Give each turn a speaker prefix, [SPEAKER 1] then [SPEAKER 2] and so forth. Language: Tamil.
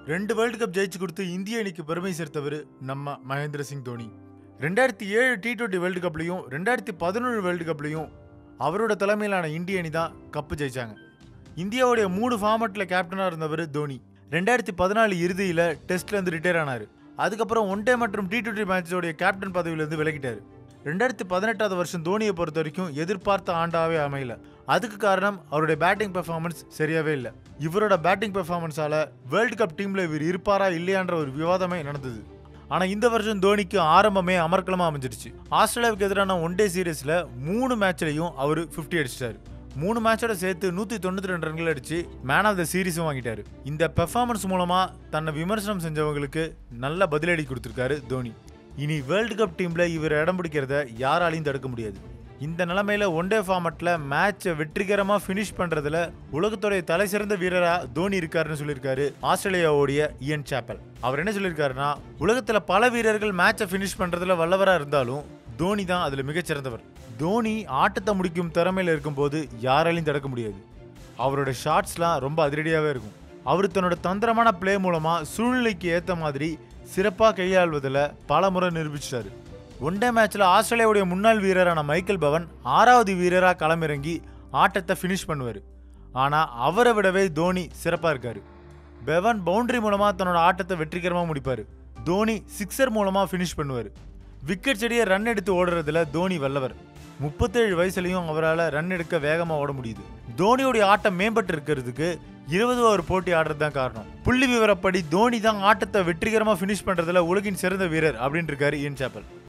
[SPEAKER 1] ரெண்டு வேர்ல்டு கப் ஜெயிச்சு கொடுத்து இந்திய அணிக்கு பெருமை சேர்த்தவர் நம்ம மகேந்திர சிங் தோனி ரெண்டாயிரத்தி ஏழு டி டுவெண்ட்டி வேர்ல்டு கப்லையும் ரெண்டாயிரத்தி பதினொன்று வேர்ல்டு கப்லையும் அவரோட தலைமையிலான இந்திய அணி தான் கப்பு ஜெயிச்சாங்க இந்தியாவுடைய மூணு ஃபார்மட்டில் கேப்டனாக இருந்தவர் தோனி ரெண்டாயிரத்தி பதினாலு இறுதியில் டெஸ்ட்லேருந்து ரிட்டையர் ஆனார் அதுக்கப்புறம் ஒன் டே மற்றும் டி டுவெண்ட்டி மேட்சோடைய கேப்டன் பதவியிலேருந்து விலகிட்டார் ரெண்டாயிரத்தி பதினெட்டாவது வருஷம் தோனியை பொறுத்த வரைக்கும் எதிர்பார்த்த ஆண்டாவே அமையல அதுக்கு காரணம் அவருடைய பேட்டிங் பெர்ஃபார்மன்ஸ் சரியாவே இல்லை இவரோட பேட்டிங் பெர்ஃபார்மன்ஸால வேர்ல்டு கப் டீம்ல இவர் இருப்பாரா இல்லையான்ற ஒரு விவாதமே நடந்தது ஆனா இந்த வருஷம் தோனிக்கு ஆரம்பமே அமர்க்கலமா அமைஞ்சிருச்சு ஆஸ்திரேலியாவுக்கு எதிரான ஒன் டே சீரீஸ்ல மூணு மேட்ச்லயும் அவர் 50 அடிச்சிட்டாரு மூணு மேட்சோட சேர்த்து நூத்தி தொண்ணூத்தி ரெண்டு ரன்கள் அடிச்சு மேன் ஆஃப் த சீரிஸும் வாங்கிட்டாரு இந்த பெர்ஃபார்மன்ஸ் மூலமா தன்னை விமர்சனம் செஞ்சவங்களுக்கு நல்ல பதிலடி கொடுத்திருக்காரு தோனி இனி வேர்ல்டு கப் டீம்ல இவர் இடம் பிடிக்கிறத யாராலையும் தடுக்க முடியாது இந்த நிலைமையில ஒன் டே ஃபார்மட்ல மேட்சை வெற்றிகரமா ஃபினிஷ் பண்றதுல உலகத்துடைய தலை சிறந்த வீரரா தோனி இருக்காருன்னு சொல்லியிருக்காரு ஆஸ்திரேலியாவுடைய இயன் சாப்பல் அவர் என்ன சொல்லியிருக்காருன்னா உலகத்துல பல வீரர்கள் மேட்சை ஃபினிஷ் பண்றதுல வல்லவரா இருந்தாலும் தோனி தான் அதுல மிகச்சிறந்தவர் தோனி ஆட்டத்தை முடிக்கும் திறமையில இருக்கும்போது யாராலையும் தடுக்க முடியாது அவரோட ஷாட்ஸ்லாம் ரொம்ப அதிரடியாகவே இருக்கும் அவர் தன்னோட தந்திரமான ப்ளே மூலமா சூழ்நிலைக்கு ஏற்ற மாதிரி சிறப்பாக கையாள்வதில் பல முறை நிரூபிச்சிட்டாரு ஒன் டே மேட்ச்ல ஆஸ்திரேலியாவுடைய முன்னாள் வீரரான மைக்கேல் பவன் ஆறாவது வீரராக களமிறங்கி ஆட்டத்தை ஃபினிஷ் பண்ணுவார் ஆனால் அவரை விடவே தோனி சிறப்பாக இருக்காரு பெவன் பவுண்டரி மூலமாக தன்னோட ஆட்டத்தை வெற்றிகரமாக முடிப்பார் தோனி சிக்ஸர் மூலமாக ஃபினிஷ் பண்ணுவார் விக்கெட் செடியை ரன் எடுத்து ஓடுறதுல தோனி வல்லவர் முப்பத்தேழு வயசுலயும் அவரால் ரன் எடுக்க வேகமாக ஓட முடியுது தோனியோடைய ஆட்டம் மேம்பட்டு இருக்கிறதுக்கு இருபது ஓவர் போட்டி ஆடுறது தான் காரணம் புள்ளி விவரப்படி தோனி தான் ஆட்டத்தை வெற்றிகரமாக ஃபினிஷ் பண்ணுறதுல உலகின் சிறந்த வீரர் அப்படின்னு இருக்காரு இயன் சாப்பல்